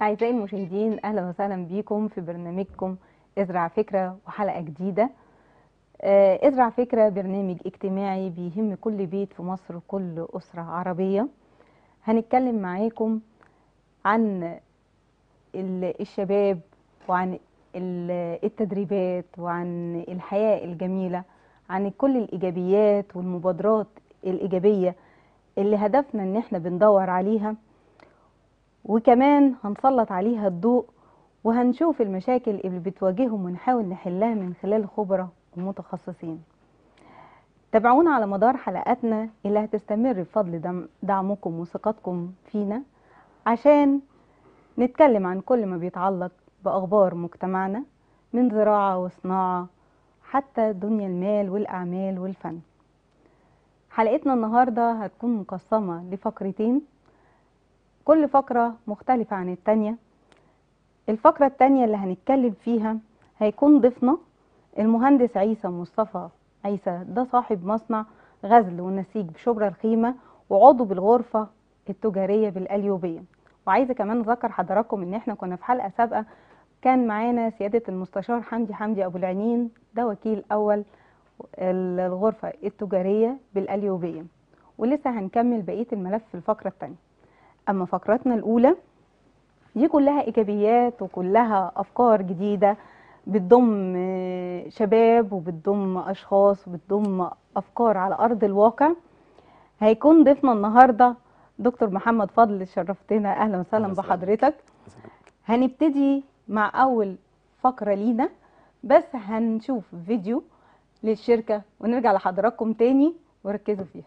أعزائي المشاهدين أهلا وسهلا بكم في برنامجكم ازرع فكرة وحلقة جديدة آه، ازرع فكرة برنامج اجتماعي بيهم كل بيت في مصر وكل أسرة عربية هنتكلم معاكم عن ال- الشباب وعن ال- التدريبات وعن الحياة الجميلة عن كل الإيجابيات والمبادرات الإيجابية اللي هدفنا إن احنا بندور عليها وكمان هنسلط عليها الضوء وهنشوف المشاكل اللي بتواجههم ونحاول نحلها من خلال خبرة ومتخصصين تابعونا على مدار حلقاتنا اللي هتستمر بفضل دعم- دعمكم وثقتكم فينا عشان نتكلم عن كل ما بيتعلق بأخبار مجتمعنا من زراعة وصناعة حتى دنيا المال والأعمال والفن حلقتنا النهاردة هتكون مقسمة لفقرتين كل فقرة مختلفة عن التانية الفقرة التانية اللي هنتكلم فيها هيكون ضيفنا المهندس عيسى مصطفى عيسى ده صاحب مصنع غزل ونسيج بشبرا الخيمة وعضو بالغرفة التجارية بالأليوبية وعايزة كمان أذكر حضراتكم إن إحنا كنا في حلقة سابقة كان معانا سيادة المستشار حمدي حمدي أبو العنين ده وكيل أول الغرفة التجارية بالأليوبية ولسه هنكمل بقية الملف في الفقرة التانية أما فقرتنا الأولى دي كلها إيجابيات وكلها أفكار جديدة بتضم آه، شباب وبتضم أشخاص وبتضم أفكار على أرض الواقع هيكون ضيفنا النهاردة دكتور محمد فضل شرفتنا أهلا وسهلا أهلا وسهلا. بحضرتك هنبتدي مع أول فقرة لينا بس هنشوف فيديو للشركة ونرجع لحضراتكم تاني وركزوا فيها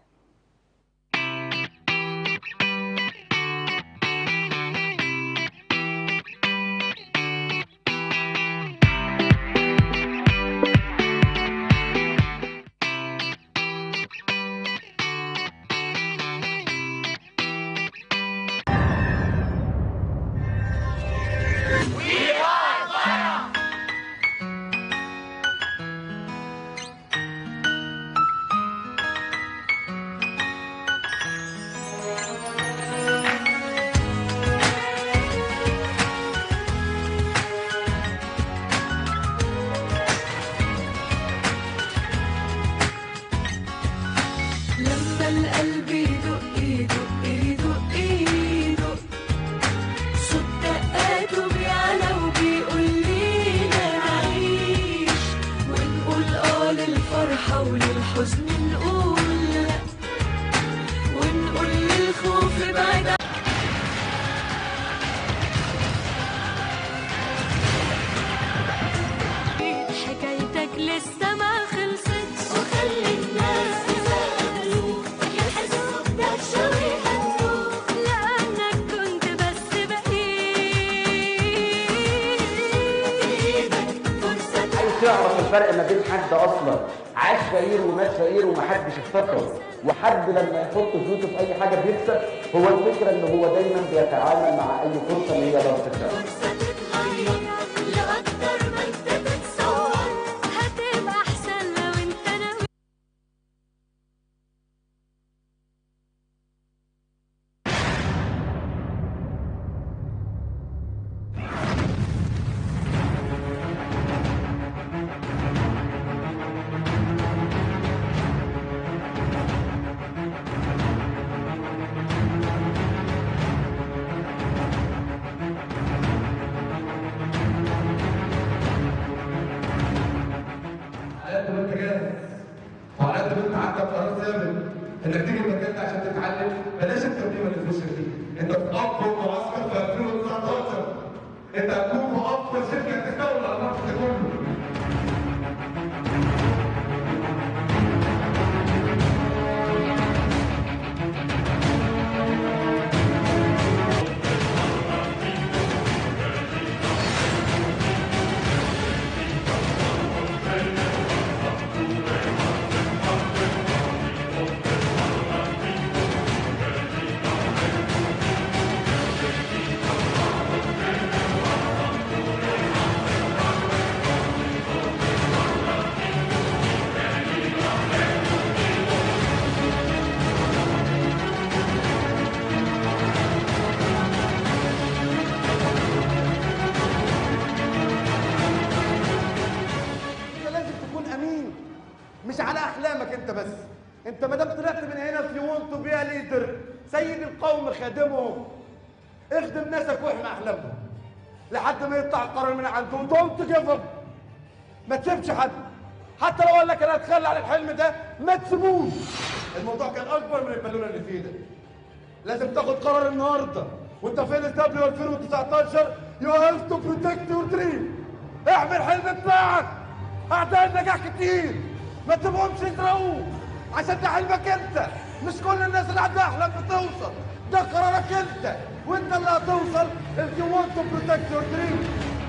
لما القلب يدق يدق يدق يدق صوت دقاته بيعلى وبيقول لينا نعيش ونقول اه للفرحة وللحزن نقول لا ونقول للخوف ابعد عن- حكايتك لسه ما خلصت وخلي الناس يسألوا يحسوا بدهشة ويهنوا لأنك كنت بس بإيدك فرصة عايز تعرف الفرق ما بين حد اصلا عاش فقير ومات فقير ومحدش افتكره وحد لما يحط فلوسه في اي حاجه بيكسب هو الفكره ان هو دايما بيتعامل مع اي فرصه اللي هي لو تكسب تتغير لأكتر ما أنت تتصور هتبقى أحسن لو أنت ناوي على قد ما انت جاهز وعلى قد ما انت عندك قرار ثابت انك تيجي المكان ده عشان تتعلم بلاش التقديم اللي تخش فيه انت في اقوى معسكر في 2019 انت هتكون في افضل شركه تستولى على المنطقه كله ليدر سيد القوم خادمهم اخدم ناسك واحمي احلامهم لحد ما يطلع القرار من عندهم دونت جيف اب ما تسيبش حد حتى لو قال لك انا اتخلى عن الحلم ده ما تسيبوش الموضوع كان اكبر من البالونه اللي في ايدك لازم تاخد قرار النهارده وانت في ال دبليو 2019 يو هاف تو بروتكت يور دريم احمي الحلم بتاعك اعداء النجاح كتير ما تسيبهمش يسرقوه عشان ده حلمك انت مش كل الناس اللي عندها احلام بتوصل ده قرارك انت وانت اللي هتوصل if you want to protect your dream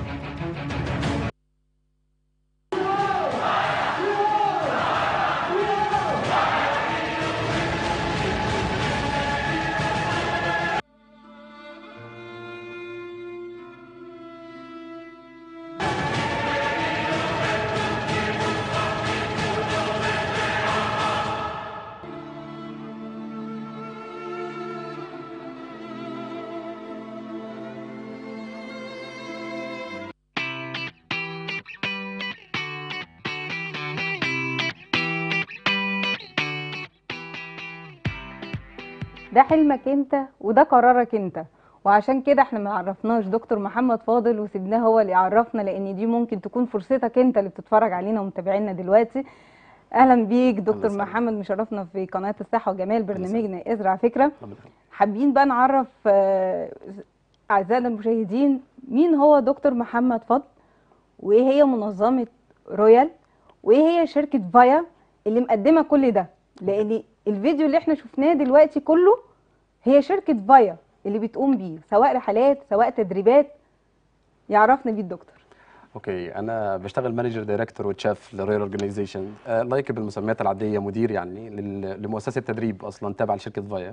ده حلمك انت وده قرارك انت وعشان كده احنا ما عرفناش دكتور محمد فاضل وسيبناه هو اللي يعرفنا لان دي ممكن تكون فرصتك انت اللي بتتفرج علينا ومتابعينا دلوقتي اهلا بيك دكتور وسهلا. محمد مشرفنا في قناه الصحه وجمال برنامجنا ازرع فكره ربنا يخليك. حابين بقى نعرف آه، اعزائنا المشاهدين مين هو دكتور محمد فضل وايه هي منظمه رويال وايه هي شركه فايا اللي مقدمه كل ده لان الفيديو اللي احنا شفناه دلوقتي كله هي شركه فايا اللي بتقوم بيه سواء رحلات سواء تدريبات يعرفنا بيه الدكتور اوكي انا بشتغل مانجر دايركتور وتشاف لرويال اورجانيزيشن لايك بالمسميات العاديه مدير يعني لل- لمؤسسه تدريب اصلا تابعه لشركه فايا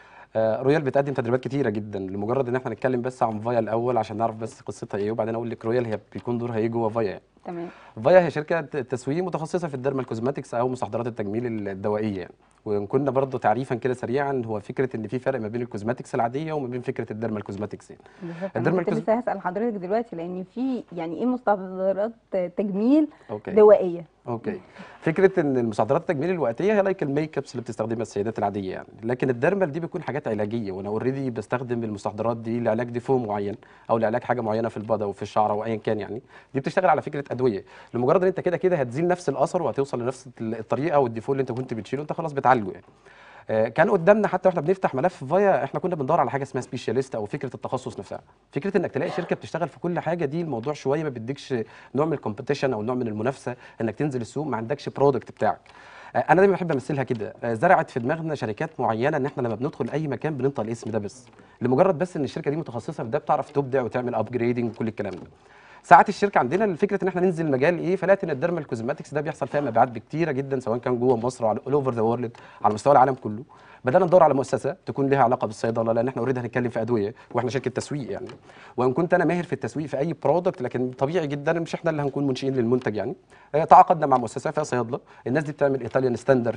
آه، رويال بتقدم تدريبات كتيره جدا لمجرد ان احنا نتكلم بس عن فايا الاول عشان نعرف بس قصتها ايه وبعدين اقول لك رويال هي بيكون دورها ايه جوه فايا يعني. تمام فايا هي شركه ت- تسويق متخصصه في الديرمال كوزماتكس او مستحضرات التجميل الدوائيه يعني وان كنا برضه تعريفا كده سريعا هو فكره ان في فرق ما بين الكوزماتكس العاديه وما بين فكره الديرمال كوزماتكس يعني بالظبط انا الديرمال كنت كوز- لسه هسال حضرتك دلوقتي لان في يعني ايه مستحضرات تجميل اوكي دوائيه اوكي فكره ان المستحضرات التجميل الوقتيه هي لايك الميك ابس اللي بتستخدمها السيدات العاديه يعني لكن الديرمال دي بتكون حاجات علاجيه وانا اوريدي بستخدم المستحضرات دي لعلاج ديفو معين او لعلاج حاجه معينه في البضه وفي الشعر او ايا كان يعني دي بتشتغل على فكره ادويه لمجرد ان انت كده كده هتزيل نفس الاثر وهتوصل لنفس الطريقه والديفو اللي انت كنت بتشيله انت خلاص بتعالجه يعني آه، كان قدامنا حتى واحنا بنفتح ملف فايا احنا كنا بندور على حاجه اسمها سبيشاليست او فكره التخصص نفسها فكره انك تلاقي شركه بتشتغل في كل حاجه دي الموضوع شويه ما بيديكش نوع من الكومبيتيشن او نوع من المنافسه انك تنزل السوق ما عندكش برودكت بتاعك آه، انا دايما بحب امثلها كده آه، زرعت في دماغنا شركات معينه ان احنا لما بندخل اي مكان بننطق الاسم ده بس لمجرد بس ان الشركه دي متخصصه في ده بتعرف تبدع وتعمل ابجريدنج وكل الكلام ده ساعات الشركه عندنا الفكره ان احنا ننزل مجال ايه فلقيت ان الديرمال كوزماتكس ده بيحصل فيها مبيعات كتيره جدا سواء كان جوه مصر او اول اوفر ذا وورلد على مستوى العالم كله بدانا ندور على مؤسسه تكون لها علاقه بالصيدله لان احنا اوريدي هنتكلم في ادويه واحنا شركه تسويق يعني وان كنت انا ماهر في التسويق في اي برودكت لكن طبيعي جدا مش احنا اللي هنكون منشئين للمنتج يعني آه، تعاقدنا مع مؤسسه فيها صيادله الناس دي بتعمل ايطاليان ستاندر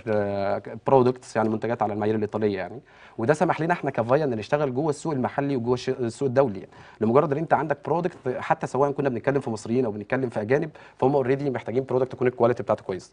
برودكتس يعني منتجات على المعايير الايطاليه يعني وده سمح لنا احنا كفايا ان نشتغل جوه السوق المحلي وجوه الش- السوق الدولي يعني لمجرد ان انت عندك برودكت حتى سواء كنا بنتكلم في مصريين او بنتكلم في اجانب فهم اوريدي محتاجين برودكت تكون الكواليتي بتاعته كويس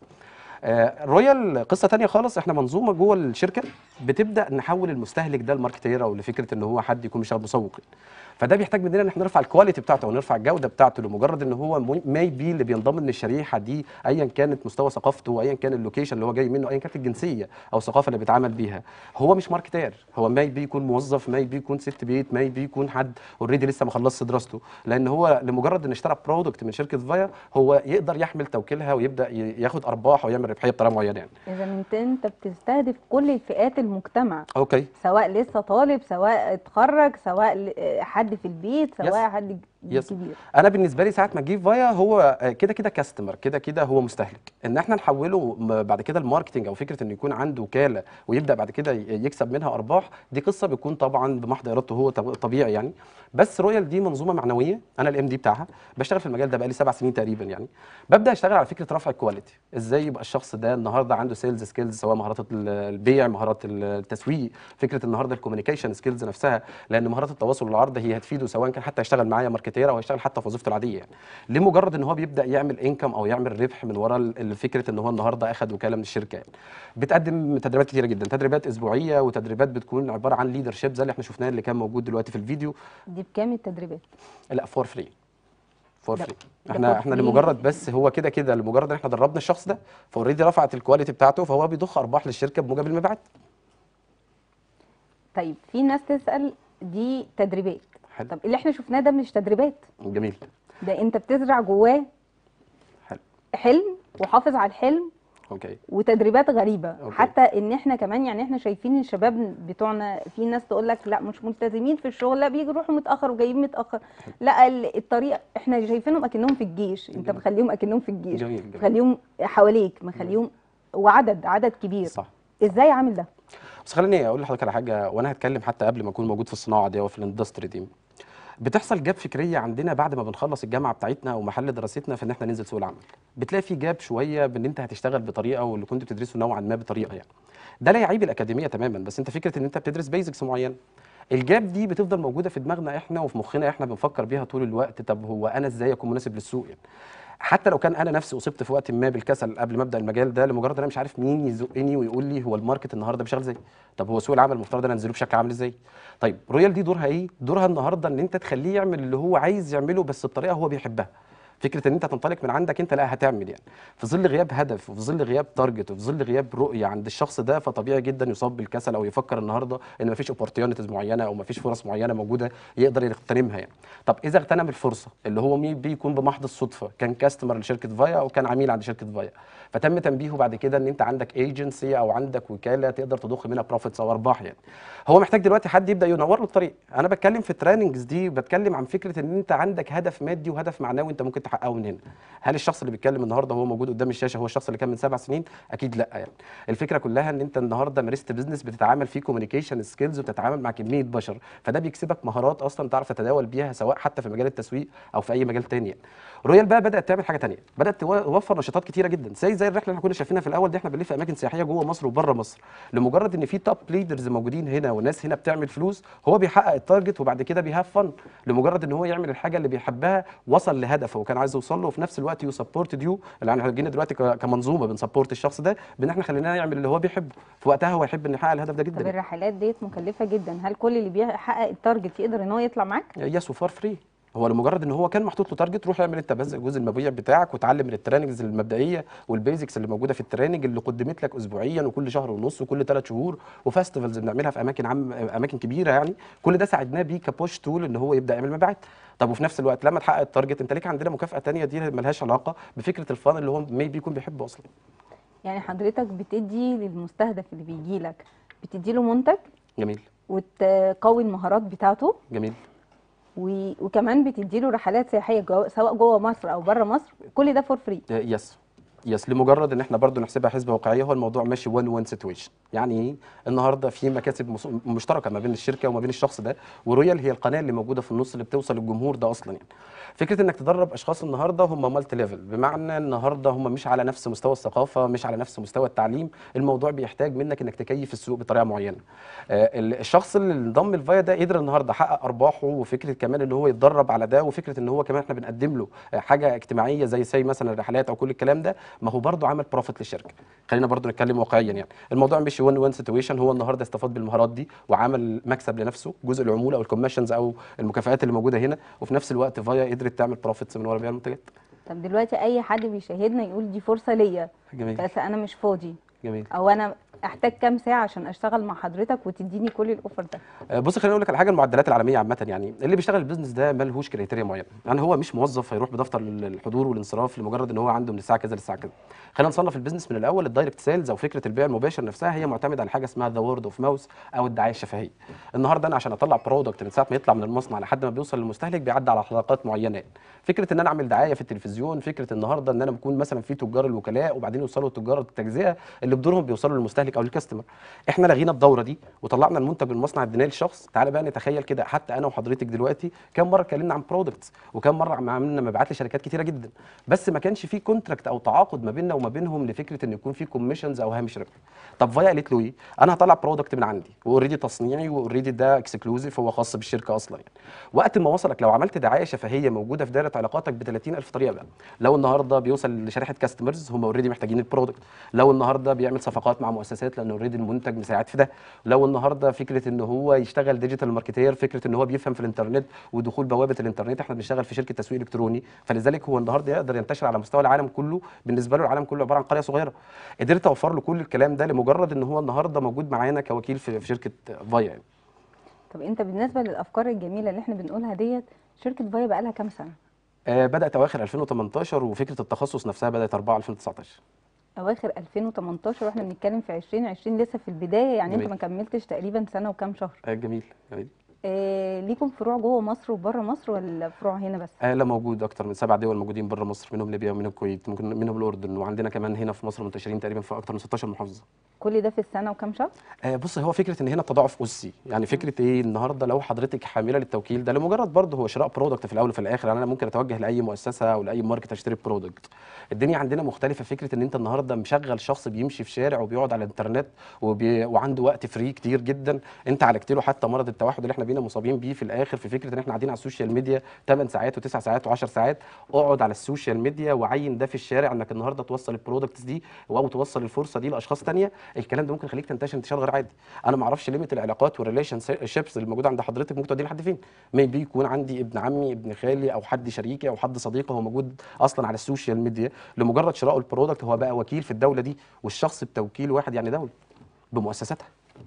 آه، رويال قصه تانية خالص احنا منظومه جوه الشركه بتبدا نحول المستهلك ده لماركتير او لفكره ان هو حد يكون بيشتغل مسوق فده بيحتاج مننا ان احنا نرفع الكواليتي بتاعته او نرفع الجوده بتاعته لمجرد ان هو ماي بي اللي بينضم من الشريحه دي ايا كانت مستوى ثقافته ايا كان اللوكيشن اللي هو جاي منه ايا كانت الجنسيه او الثقافه اللي بيتعامل بيها هو مش ماركتير هو ماي بي يكون موظف ماي بي يكون ست بيت ماي بي يكون حد اوريدي لسه ما خلصش دراسته لان هو لمجرد ان اشترى برودكت من شركه فايا هو يقدر يحمل توكيلها ويبدا ي- ياخد ارباح ويعمل ربحيه بطريقه معينه يعني اذا انت انت بتستهدف كل الفئات المجتمع اوكي سواء لسه طالب سواء اتخرج سواء ل- حد في البيت سواء يس. حد يس. كبير انا بالنسبه لي ساعه ما تجيب فايا هو آه، كده كده كاستمر كده كده هو مستهلك ان احنا نحوله م- بعد كده الماركتنج او فكره انه يكون عنده وكاله ويبدا بعد كده ي- يكسب منها ارباح دي قصه بتكون طبعا بمحض ارادته هو طب- طبيعي يعني بس رويال دي منظومه معنويه انا الام دي بتاعها بشتغل في المجال ده بقالي سبع سنين تقريبا يعني ببدا اشتغل على فكره رفع الكواليتي ازاي يبقى الشخص ده النهارده عنده سيلز سكيلز سواء مهارات ال- البيع مهارات التسويق فكره النهارده الكوميونيكيشن سكيلز نفسها لان مهارات التواصل والعرض هي هتفيده سواء كان حتى يشتغل معايا ماركتير كافيتيريا او هيشتغل حتى في وظيفته العاديه يعني لمجرد ان هو بيبدا يعمل انكم او يعمل ربح من وراء ال- ال- فكره ان هو النهارده اخذ وكاله من الشركه يعني بتقدم تدريبات كتيره جدا تدريبات اسبوعيه وتدريبات بتكون عباره عن ليدر شيب زي اللي احنا شفناه اللي كان موجود دلوقتي في الفيديو دي بكام التدريبات لا فور فري فور ده- فري ده احنا for احنا free. لمجرد بس هو كده كده لمجرد ان احنا دربنا الشخص ده فاوريدي رفعت الكواليتي بتاعته فهو بيضخ ارباح للشركه بموجب المبيعات طيب في ناس تسال دي تدريبات حلو. طب اللي احنا شفناه ده مش تدريبات جميل ده انت بتزرع جواه حلو حلم وحافظ على الحلم اوكي وتدريبات غريبه أوكي. حتى ان احنا كمان يعني احنا شايفين الشباب بتوعنا في ناس تقول لك لا مش ملتزمين في الشغل لا بيجوا يروحوا متاخر وجايين متاخر لا ال- الطريقه احنا شايفينهم اكنهم في الجيش انت جميل. مخليهم اكنهم في الجيش جميل جميل مخليهم حواليك مخليهم وعدد عدد كبير صح ازاي عامل ده بس خليني اقول لحضرتك على حاجه وانا هتكلم حتى قبل ما اكون موجود في الصناعه دي او في الاندستري دي بتحصل جاب فكريه عندنا بعد ما بنخلص الجامعه بتاعتنا ومحل دراستنا في ان احنا ننزل سوق العمل بتلاقي في جاب شويه بان انت هتشتغل بطريقه واللي كنت بتدرسه نوعا ما بطريقه يعني ده لا يعيب الاكاديميه تماما بس انت فكره ان انت بتدرس بيزكس معينه الجاب دي بتفضل موجوده في دماغنا احنا وفي مخنا احنا بنفكر بيها طول الوقت طب هو انا ازاي اكون مناسب للسوق يعني حتى لو كان انا نفسي اصبت في وقت ما بالكسل قبل ما ابدا المجال ده لمجرد انا مش عارف مين يزقني ويقول لي هو الماركت النهارده بيشتغل ازاي طب هو سوق العمل المفترض انا انزله بشكل عامل ازاي طيب رويال دي دورها ايه دورها النهارده ان انت تخليه يعمل اللي هو عايز يعمله بس بطريقه هو بيحبها فكره ان انت تنطلق من عندك انت لا هتعمل يعني في ظل غياب هدف وفي ظل غياب تارجت وفي ظل غياب رؤيه عند الشخص ده فطبيعي جدا يصاب بالكسل او يفكر النهارده ان مفيش اوبورتيونيتيز معينه او مفيش فرص معينه موجوده يقدر يغتنمها يعني طب اذا اغتنم الفرصه اللي هو مين بيكون بمحض الصدفه كان كاستمر لشركه فايا او كان عميل عند شركه فايا فتم تنبيهه بعد كده ان انت عندك ايجنسي او عندك وكاله تقدر تضخ منها بروفيتس او ارباح يعني هو محتاج دلوقتي حد يبدا ينور له الطريق انا بتكلم في التريننجز دي بتكلم عن فكره ان انت عندك هدف مادي وهدف معنوي انت ممكن تحققه من هنا هل الشخص اللي بيتكلم النهارده هو موجود قدام الشاشه هو الشخص اللي كان من سبع سنين اكيد لا يعني الفكره كلها ان انت النهارده مارست بزنس بتتعامل فيه كوميونيكيشن سكيلز وبتتعامل مع كميه بشر فده بيكسبك مهارات اصلا تعرف تتداول بيها سواء حتى في مجال التسويق او في اي مجال تاني يعني. رويال بقى بدات تعمل حاجه تانية بدات توفر نشاطات كتيره جدا زي زي الرحله اللي احنا كنا شايفينها في الاول دي احنا بنلف في اماكن سياحيه جوه مصر وبره مصر لمجرد ان في توب ليدرز موجودين هنا وناس هنا بتعمل فلوس هو بيحقق التارجت وبعد كده بيهاف فن لمجرد ان هو يعمل الحاجه اللي بيحبها وصل لهدفه وكان عايز يوصل له وفي نفس الوقت يو سبورت يو اللي احنا جينا دلوقتي ك- كمنظومه بنسبورت الشخص ده بان احنا خليناه يعمل اللي هو بيحبه في وقتها هو يحب ان يحقق الهدف ده طب جدا الرحلات ديت مكلفه جدا هل كل اللي بيحقق التارجت يقدر ان هو يطلع معاك يس وفار فري هو لمجرد ان هو كان محطوط له تارجت روح اعمل انت بس الجزء المبيع بتاعك وتعلم من التريننجز المبدئيه والبيزكس اللي موجوده في التريننج اللي قدمت لك اسبوعيا وكل شهر ونص وكل ثلاث شهور وفستيفالز بنعملها في اماكن عام اماكن كبيره يعني كل ده ساعدناه بيه كبوش تول ان هو يبدا يعمل مبيعات طب وفي نفس الوقت لما تحقق التارجت انت ليك عندنا مكافاه تانية دي ملهاش علاقه بفكره الفان اللي هو ميبي يكون بيحبه اصلا يعني حضرتك بتدي للمستهدف اللي بيجي لك بتدي له منتج جميل وتقوي المهارات بتاعته جميل و... وكمان بتدي له رحلات سياحيه جو... سواء جوه مصر او بره مصر كل ده فور فري يس يس لمجرد ان احنا برضو نحسبها حسبه واقعيه هو الموضوع ماشي وان وان سيتويشن يعني ايه النهارده في مكاسب مص- مشتركه ما بين الشركه وما بين الشخص ده ورويال هي القناه اللي موجوده في النص اللي بتوصل للجمهور ده اصلا يعني فكره انك تدرب اشخاص النهارده هم مالتي ليفل بمعنى النهارده هم مش على نفس مستوى الثقافه مش على نفس مستوى التعليم الموضوع بيحتاج منك انك تكيف السوق بطريقه معينه آه، ال- الشخص اللي انضم الفايا ده قدر النهارده يحقق ارباحه وفكره كمان ان هو يتدرب على ده وفكره ان هو كمان احنا بنقدم له آه، حاجه اجتماعيه زي سي مثلا الرحلات او كل الكلام ده ما هو برضه عمل بروفيت للشركه خلينا برضه نتكلم واقعيا يعني الموضوع مش وان وان سيتويشن هو النهارده استفاد بالمهارات دي وعمل مكسب لنفسه جزء العموله او الكوميشنز او المكافآت اللي موجوده هنا وفي نفس الوقت فايا قدرت تعمل بروفيتس من ورا بيع المنتجات طب دلوقتي اي حد بيشاهدنا يقول دي فرصه ليا جميل بس انا مش فاضي جميل او انا احتاج كام ساعه عشان اشتغل مع حضرتك وتديني كل الاوفر ده آه، بص خليني اقول لك على حاجه المعدلات العالميه عامه يعني اللي بيشتغل البيزنس ده ملهوش كريتيريا معينه يعني هو مش موظف هيروح بدفتر الحضور والانصراف لمجرد ان هو عنده من الساعه كذا للساعه كذا خلينا نصنف البيزنس من الاول الدايركت سيلز او فكره البيع المباشر نفسها هي معتمده على حاجه اسمها ذا وورد اوف ماوس او الدعايه الشفهيه النهارده انا عشان اطلع برودكت من ساعه ما يطلع من المصنع لحد ما بيوصل للمستهلك بيعدي على حلقات معينه يعني. فكره ان انا اعمل دعايه في التلفزيون فكره النهارده ان انا بكون مثلا في تجار الوكلاء وبعدين يوصلوا تجار التجزئه اللي اللي بدورهم بيوصلوا للمستهلك او للكاستمر احنا لغينا الدوره دي وطلعنا المنتج من المصنع اديناه للشخص تعالى بقى نتخيل كده حتى انا وحضرتك دلوقتي كم مره اتكلمنا عن برودكتس وكم مره عم- عملنا مبيعات لشركات كتيره جدا بس ما كانش في كونتراكت او تعاقد ما بيننا وما بينهم لفكره ان يكون في كوميشنز او هامش ربح طب فايا قالت له ايه انا هطلع برودكت من عندي واوريدي تصنيعي واوريدي ده اكسكلوزيف هو خاص بالشركه اصلا يعني وقت ما وصلك لو عملت دعايه شفهيه موجوده في دائره علاقاتك ب 30000 طريقه بقى لو النهارده بيوصل لشريحه كاستمرز هم اوريدي محتاجين البرودكت لو النهارده بيعمل صفقات مع مؤسسات لان اوريدي المنتج مساعد في ده لو النهارده فكره ان هو يشتغل ديجيتال ماركتير فكره ان هو بيفهم في الانترنت ودخول بوابه الانترنت احنا بنشتغل في شركه تسويق الكتروني فلذلك هو النهارده يقدر ينتشر على مستوى العالم كله بالنسبه له العالم كله عباره عن قريه صغيره قدرت اوفر له كل الكلام ده لمجرد ان هو النهارده موجود معانا كوكيل في في شركه فايا يعني. طب انت بالنسبه للافكار الجميله اللي احنا بنقولها ديت شركه فايا بقى لها كام سنه آه بدات اواخر 2018 وفكره التخصص نفسها بدات 4 2019 اواخر 2018 واحنا بنتكلم في 2020 لسه في البدايه يعني انت جميل. ما كملتش تقريبا سنه وكام شهر آه جميل جميل آه ليكم فروع جوه مصر وبره مصر ولا فروع هنا بس آه لا موجود اكتر من سبع دول موجودين بره مصر منهم ليبيا ومنهم الكويت ممكن منهم الاردن وعندنا كمان هنا في مصر منتشرين تقريبا في اكتر من 16 محافظه كل ده في السنه وكام شهر آه بص هو فكره ان هنا تضاعف اسي يعني فكره ايه النهارده لو حضرتك حامله للتوكيل ده لمجرد برضه هو شراء برودكت في الاول وفي الاخر يعني انا ممكن اتوجه لاي مؤسسه او لاي ماركت اشتري برودكت الدنيا عندنا مختلفه فكره ان انت النهارده مشغل شخص بيمشي في شارع وبيقعد على الانترنت وبي... وعنده وقت فري كتير جدا انت عالجت له حتى مرض التوحد اللي احنا بينا مصابين بيه في الاخر في فكره ان احنا قاعدين على السوشيال ميديا 8 ساعات و9 ساعات و10 ساعات اقعد على السوشيال ميديا وعين ده في الشارع انك النهارده توصل البرودكتس دي او توصل الفرصه دي لاشخاص تانية الكلام ده ممكن يخليك تنتشر انتشار غير عادي انا ما اعرفش ليميت العلاقات والريليشن شيبس اللي موجوده عند حضرتك ممكن توديه لحد فين ميبي يكون عندي ابن عمي ابن خالي او حد شريكي او حد صديقي هو موجود اصلا على السوشيال ميديا لمجرد شراء البرودكت هو بقى وكيل في الدوله دي والشخص بتوكيل واحد يعني دوله بمؤسساتها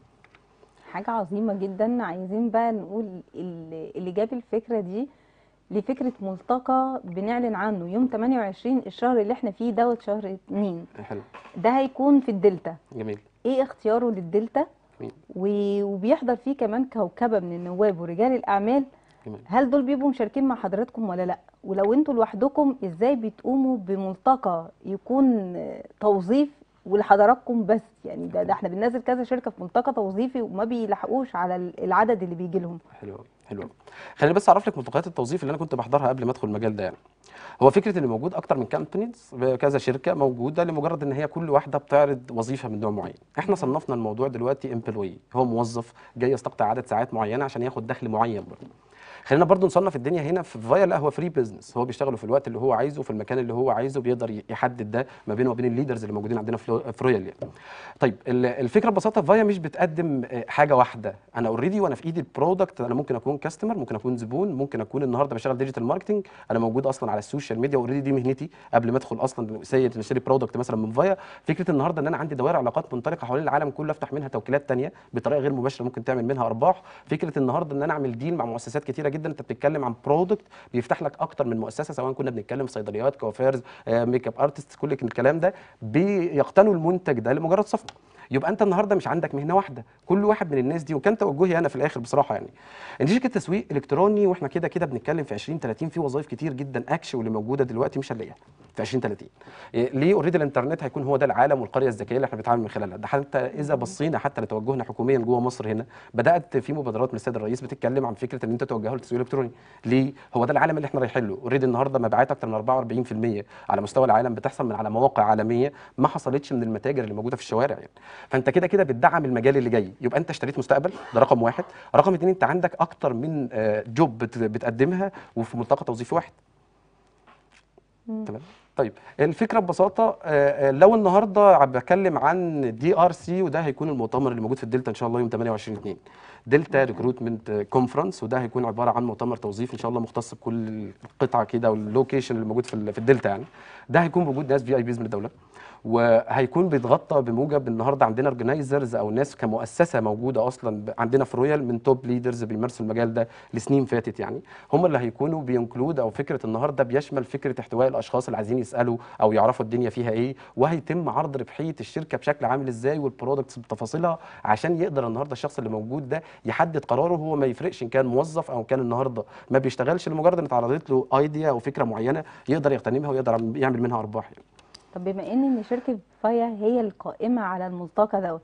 حاجه عظيمه جدا عايزين بقى نقول اللي اللي جاب الفكره دي لفكره ملتقى بنعلن عنه يوم 28 الشهر اللي احنا فيه دوت شهر اتنين حلو ده هيكون في الدلتا جميل ايه اختياره للدلتا جميل و- وبيحضر فيه كمان كوكبه من النواب ورجال الاعمال جميل هل دول بيبقوا مشاركين مع حضراتكم ولا لا ولو انتوا لوحدكم ازاي بتقوموا بملتقى يكون آه، توظيف ولحضراتكم بس يعني ده, ده احنا بننزل كذا شركه في ملتقى توظيفي وما بيلحقوش على ال- العدد اللي بيجي لهم حلو أوي، حلو أوي. خليني بس اعرف لك ملتقيات التوظيف اللي انا كنت بحضرها قبل ما ادخل المجال ده يعني هو فكره ان موجود اكتر من كامبانيز كذا شركه موجوده لمجرد ان هي كل واحده بتعرض وظيفه من نوع معين احنا صنفنا الموضوع دلوقتي امبلوي هو موظف جاي يستقطع عدد ساعات معينه عشان ياخد دخل معين برضه خلينا برضو نصنف الدنيا هنا في فايا لا هو فري بزنس هو بيشتغل في الوقت اللي هو عايزه في المكان اللي هو عايزه بيقدر يحدد ده ما بينه وبين الليدرز اللي موجودين عندنا في لو- في رويال يعني. طيب ال- الفكره ببساطه فايا مش بتقدم آه، حاجه واحده انا اوريدي وانا في ايدي البرودكت انا ممكن اكون كاستمر ممكن اكون زبون ممكن اكون النهارده بشتغل ديجيتال ماركتنج انا موجود اصلا على السوشيال ميديا اوريدي دي مهنتي قبل ما ادخل اصلا سيد نشتري برودكت مثلا من فايا فكره النهارده ان انا عندي دوائر علاقات منطلقه حوالين العالم كله افتح منها توكيلات تانية بطريقه غير مباشره ممكن تعمل منها ارباح فكره النهارده ان انا اعمل ديل مع مؤسسات كتيره جدا انت بتتكلم عن برودكت بيفتح لك اكتر من مؤسسه سواء كنا بنتكلم في صيدليات كوافيرز آه، ميك اب ارتست كل الكلام ده بيقتنوا المنتج ده لمجرد صفقه يبقى انت النهارده مش عندك مهنه واحده كل واحد من الناس دي وكان توجهي انا في الاخر بصراحه يعني ان دي شركه تسويق الكتروني واحنا كده كده بنتكلم في 20 30 في وظائف كتير جدا اكشن واللي موجوده دلوقتي مش هنلاقيها في 20 30 إيه، ليه اوريدي الانترنت هيكون هو ده العالم والقريه الذكيه اللي احنا بنتعامل من خلالها ده حتى اذا بصينا حتى لتوجهنا حكوميا جوه مصر هنا بدات في مبادرات من السيد الرئيس بتتكلم عن فكره ان انت توجهه للتسويق الالكتروني ليه هو ده العالم اللي احنا رايحين له اوريدي النهارده مبيعات اكتر من 44% على مستوى العالم بتحصل من على مواقع عالميه ما حصلتش من المتاجر اللي موجوده في الشوارع يعني فانت كده كده بتدعم المجال اللي جاي يبقى انت اشتريت مستقبل ده رقم واحد رقم اتنين انت عندك اكتر من آه، جوب بت- بتقدمها وفي ملتقى توظيفي واحد تمام طيب الفكره ببساطه آه، آه، لو النهارده عم بتكلم عن دي ار سي وده هيكون المؤتمر اللي موجود في الدلتا ان شاء الله يوم 28 2 دلتا ريكروتمنت كونفرنس وده هيكون عباره عن مؤتمر توظيفي ان شاء الله مختص بكل القطعه كده واللوكيشن اللي موجود في ال- في الدلتا يعني ده هيكون بوجود ناس في اي بيز من الدوله وهيكون بيتغطى بموجب النهارده عندنا اورجنايزرز او ناس كمؤسسه موجوده اصلا ب- عندنا في رويال من توب ليدرز بيمارسوا المجال ده لسنين فاتت يعني هم اللي هيكونوا بينكلود او فكره النهارده بيشمل فكره احتواء الاشخاص اللي عايزين يسالوا او يعرفوا الدنيا فيها ايه وهيتم عرض ربحيه الشركه بشكل عامل ازاي والبرودكتس بتفاصيلها عشان يقدر النهارده الشخص اللي موجود ده يحدد قراره هو ما يفرقش ان كان موظف او كان النهارده ما بيشتغلش لمجرد ان اتعرضت له ايديا او فكره معينه يقدر يغتنمها ويقدر يعمل منها ارباح يعني. طب بما ان ان شركه فايا هي القائمه على الملتقى دوت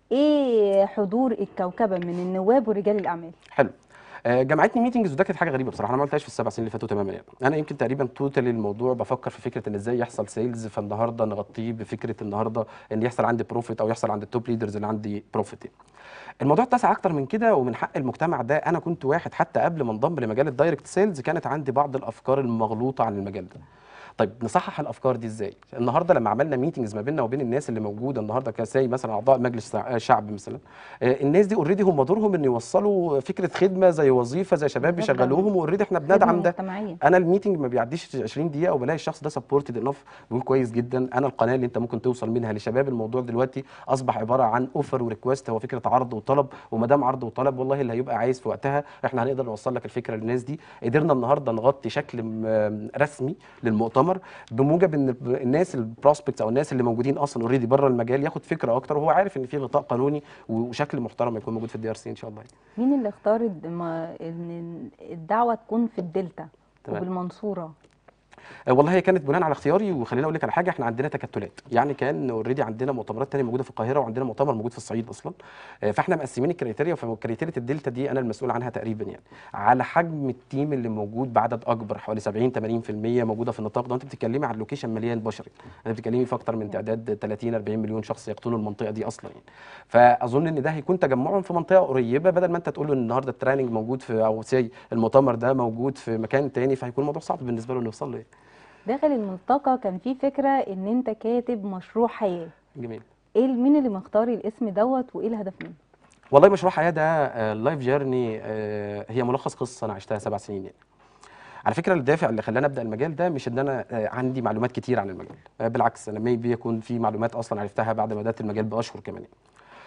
ايه حضور الكوكبه من النواب ورجال الاعمال حلو آه، جمعتني ميتنجز وده كانت حاجه غريبه بصراحه انا ما عملتهاش في السبع سنين اللي فاتوا تماما يعني انا يمكن تقريبا توتال الموضوع بفكر في فكره ان ازاي يحصل سيلز فالنهارده نغطيه بفكره النهارده ان يحصل عندي بروفيت او يحصل عند التوب ليدرز اللي عندي بروفيت يعني. الموضوع اتسع اكتر من كده ومن حق المجتمع ده انا كنت واحد حتى قبل ما انضم لمجال الدايركت سيلز كانت عندي بعض الافكار المغلوطه عن المجال ده طيب نصحح الافكار دي ازاي النهارده لما عملنا ميتنجز ما بيننا وبين الناس اللي موجوده النهارده كساي مثلا اعضاء مجلس شع- شعب مثلا آه، الناس دي اوريدي هم دورهم ان يوصلوا فكره خدمه زي وظيفه زي شباب بالظبط. بيشغلوهم واوريدي احنا خدمة بندعم ده مجتمعية. انا الميتنج ما بيعديش 20 دقيقه وبلاقي الشخص ده سبورتد انف بيقول كويس جدا انا القناه اللي انت ممكن توصل منها لشباب الموضوع دلوقتي اصبح عباره عن اوفر وريكوست هو فكره عرض وطلب وما دام عرض وطلب والله اللي هيبقى عايز في وقتها احنا هنقدر نوصل لك الفكره للناس دي قدرنا النهارده نغطي شكل م- رسمي للمؤتمر بموجب ان الناس البروسبكتس او الناس اللي موجودين اصلا اوريدي بره المجال ياخد فكره اكتر وهو عارف ان في غطاء قانوني وشكل محترم يكون موجود في الدي ار سي ان شاء الله مين اللي اختار الد- ما- ان الدعوه تكون في الدلتا تمام. وبالمنصوره آه، والله هي كانت بناء على اختياري وخليني اقول لك على حاجه احنا عندنا تكتلات يعني كان اوريدي عندنا مؤتمرات تانية موجوده في القاهره وعندنا مؤتمر موجود في الصعيد اصلا آه، فاحنا مقسمين الكريتيريا فكريتيريا الدلتا دي انا المسؤول عنها تقريبا يعني على حجم التيم اللي موجود بعدد اكبر حوالي 70 80% موجوده في النطاق ده وانت بتتكلمي عن لوكيشن مليان بشري انت بتتكلمي في اكتر من تعداد 30 40 مليون شخص يقطنوا المنطقه دي اصلا يعني فاظن ان ده هيكون تجمعهم في منطقه قريبه بدل ما انت تقول له ان النهارده التريننج موجود في او سي المؤتمر ده موجود في مكان تاني فهيكون الموضوع صعب بالنسبه له انه يوصل له يعني. داخل الملتقى كان في فكره ان انت كاتب مشروع حياه جميل ايه مين اللي مختار الاسم دوت وايه الهدف منه والله مشروع حياه ده لايف جيرني هي ملخص قصه انا عشتها سبع سنين يعني على فكره الدافع اللي خلاني ابدا المجال ده مش ان انا آه، عندي معلومات كتير عن المجال آه، بالعكس انا ميبي يكون في معلومات اصلا عرفتها بعد ما بدات المجال باشهر كمان يعني.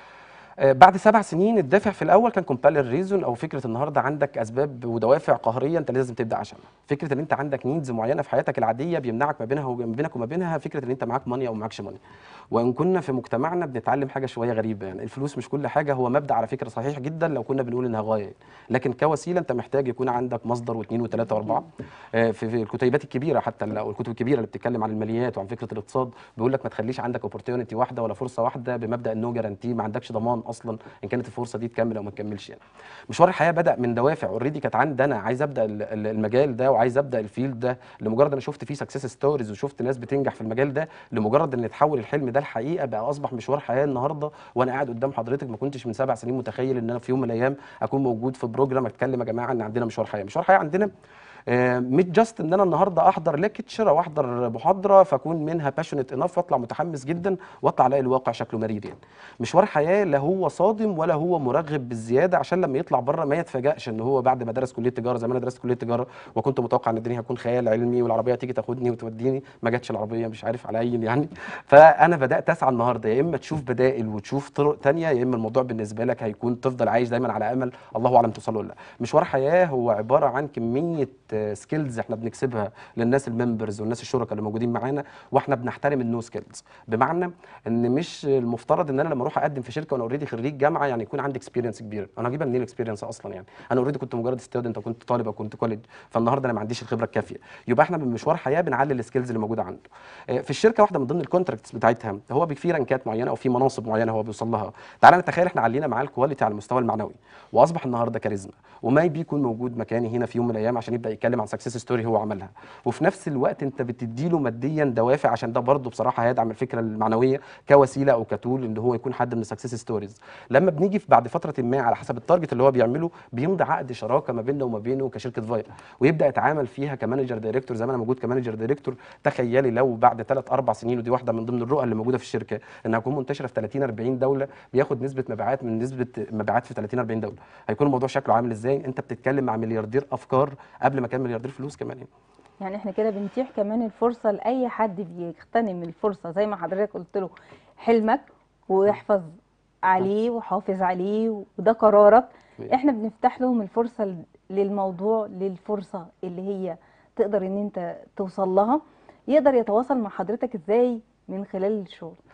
آه، بعد سبع سنين الدافع في الاول كان كومبالر ريزون او فكره النهارده عندك اسباب ودوافع قهريه انت لازم تبدا عشانها فكره ان انت عندك نيدز معينه في حياتك العاديه بيمنعك ما بينها وما بينك وما بينها فكره ان انت معاك ماني او معكش ماني وان كنا في مجتمعنا بنتعلم حاجه شويه غريبه يعني الفلوس مش كل حاجه هو مبدا على فكره صحيح جدا لو كنا بنقول انها غايه لكن كوسيله انت محتاج يكون عندك مصدر واثنين وثلاثه واربعه آه، في في الكتيبات الكبيره حتى ال- او الكتب الكبيره اللي بتتكلم عن الماليات وعن فكره الاقتصاد بيقول لك ما تخليش عندك اوبورتيونيتي واحده ولا فرصه واحده بمبدا النو جارانتي ما عندكش ضمان اصلا ان كانت الفرصه دي تكمل او ما تكملش يعني مشوار الحياه بدا من دوافع اوريدي كانت عندي انا عايز ابدا ال- ال- المجال ده وعايز ابدا الفيلد ده لمجرد انا شفت فيه سكسس ستوريز وشفت ناس بتنجح في المجال ده لمجرد ان تحول الحلم ده لحقيقه بقى اصبح مشوار حياه النهارده وانا قاعد قدام حضرتك ما كنتش من سبع سنين متخيل ان انا في يوم من الايام اكون موجود في بروجرام اتكلم يا جماعه ان عندنا مشوار حياه مشوار حياه عندنا مش جاست ان انا النهارده احضر ليكتشر او احضر محاضره فاكون منها باشونت انف واطلع متحمس جدا واطلع الاقي الواقع شكله مرير يعني مشوار حياه لا هو صادم ولا هو مرغب بالزياده عشان لما يطلع بره ما يتفاجئش ان هو بعد ما درس كليه تجاره زي ما انا درست كليه تجاره وكنت متوقع ان الدنيا هتكون خيال علمي والعربيه تيجي تاخدني وتوديني ما جاتش العربيه مش عارف على اي يعني فانا بدات اسعى النهارده يا اما تشوف بدائل وتشوف طرق تانية يا اما الموضوع بالنسبه لك هيكون تفضل عايش دايما على امل الله اعلم توصل له ولا لا مشوار حياه هو عباره عن كميه سكيلز احنا بنكسبها للناس الممبرز والناس الشركاء اللي موجودين معانا واحنا بنحترم النو سكيلز بمعنى ان مش المفترض ان انا لما اروح اقدم في شركه وانا اوريدي خريج جامعه يعني يكون عندي اكسبيرينس كبيره انا هجيبها منين الاكسبيرينس اصلا يعني انا اوريدي كنت مجرد ستودنت او كنت طالب او كنت كوليج فالنهارده انا ما عنديش الخبره الكافيه يبقى احنا من مشوار حياه بنعلي السكيلز اللي موجوده عنده آه، في الشركه واحده من ضمن الكونتراكتس بتاعتها هو بي- في رانكات معينه او في مناصب معينه هو بيوصل لها تعالى نتخيل احنا علينا معاه الكواليتي على المستوى المعنوي واصبح النهارده كاريزما وما بيكون موجود مكاني هنا في يوم من الايام عشان يبدا يتكلم عن سكسس ستوري هو عملها وفي نفس الوقت انت بتديله ماديا دوافع عشان ده برضه بصراحه هيدعم الفكره المعنويه كوسيله او كتول ان هو يكون حد من السكسس ستوريز لما بنيجي في بعد فتره ما على حسب التارجت اللي هو بيعمله بيمضي عقد شراكه ما بيننا وما بينه كشركه فاير ويبدا يتعامل فيها كمانجر دايركتور زي ما انا موجود كمانجر دايركتور تخيلي لو بعد ثلاث اربع سنين ودي واحده من ضمن الرؤى اللي موجوده في الشركه انها تكون منتشره في 30 40 دوله بياخد نسبه مبيعات من نسبه مبيعات في 30 40 دوله هيكون الموضوع شكله عامل ازاي انت بتتكلم مع ملياردير افكار قبل ما كان ملياردير فلوس كمان يعني. يعني احنا كده بنتيح كمان الفرصه لاي حد بيغتنم الفرصه زي ما حضرتك قلت له حلمك ويحفظ عليه وحافظ عليه وده قرارك ماشي. احنا بنفتح لهم الفرصه ل- للموضوع للفرصه اللي هي تقدر ان انت توصل لها يقدر يتواصل مع حضرتك ازاي من خلال الشغل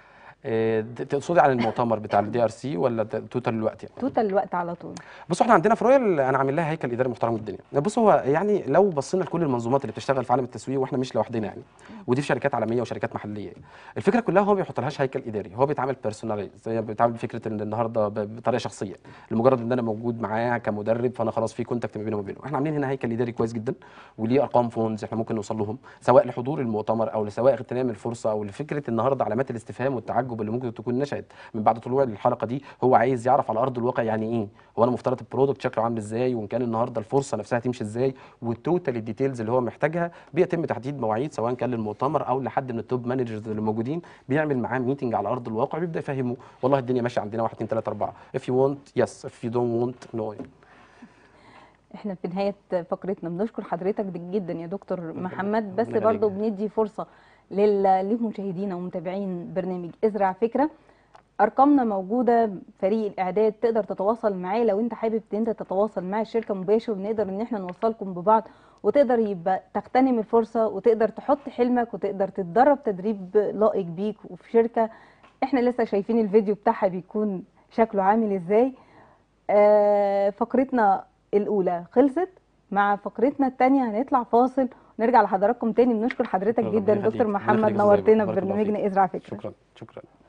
آه، د- تقصدي على المؤتمر بتاع الدي ار سي ولا ت- توتال الوقت يعني توتال الوقت على طول بصوا احنا عندنا في رويال انا عامل لها هيكل اداري محترم الدنيا بصوا هو يعني لو بصينا لكل المنظومات اللي بتشتغل في عالم التسويق واحنا مش لوحدنا يعني ودي في شركات عالميه وشركات محليه الفكره كلها هو ما بيحطلهاش هيكل اداري هو بيتعامل بيرسوناليز زي بيتعامل بفكره ان النهارده ب- بطريقه شخصيه لمجرد ان انا موجود معاه كمدرب فانا خلاص في كونتاكت ما بينه وما بينه احنا عاملين هنا هيكل اداري كويس جدا وليه ارقام فونز احنا ممكن نوصل لهم سواء لحضور المؤتمر او لسواء اغتنام الفرصه او لفكره النهارده علامات الاستفهام والتعجب اللي ممكن تكون نشات من بعد طلوع الحلقه دي هو عايز يعرف على ارض الواقع يعني ايه هو انا مفترض البرودكت شكله عامل ازاي وان كان النهارده الفرصه نفسها تمشي ازاي والتوتال الديتيلز اللي هو محتاجها بيتم تحديد مواعيد سواء كان للمؤتمر او لحد من التوب مانجرز اللي موجودين بيعمل معاه ميتنج على ارض الواقع بيبدا يفهمه والله الدنيا ماشيه عندنا 1 2 3 4 if you want yes if you don't want no احنا في نهايه فقرتنا بنشكر حضرتك جدا يا دكتور محمد بس ربنا برضو يخليك. بندي فرصه لل- للمشاهدين ومتابعين برنامج ازرع فكره ارقامنا موجوده فريق الاعداد تقدر تتواصل معاه لو انت حابب ان انت تتواصل مع الشركه مباشر ونقدر ان احنا نوصلكم ببعض وتقدر يبقى تغتنم الفرصه وتقدر تحط حلمك وتقدر تتدرب تدريب لائق بيك وفي شركه احنا لسه شايفين الفيديو بتاعها بيكون شكله عامل ازاي آه، فقرتنا الأولى خلصت مع فقرتنا الثانية هنطلع فاصل ونرجع لحضراتكم تاني بنشكر حضرتك ربنا جدا يخليك. دكتور ربنا محمد يخليك يا أستاذ نورتنا زينب. في بارك الله برنامجنا فيك. ازرع فكرة شكرا شكرا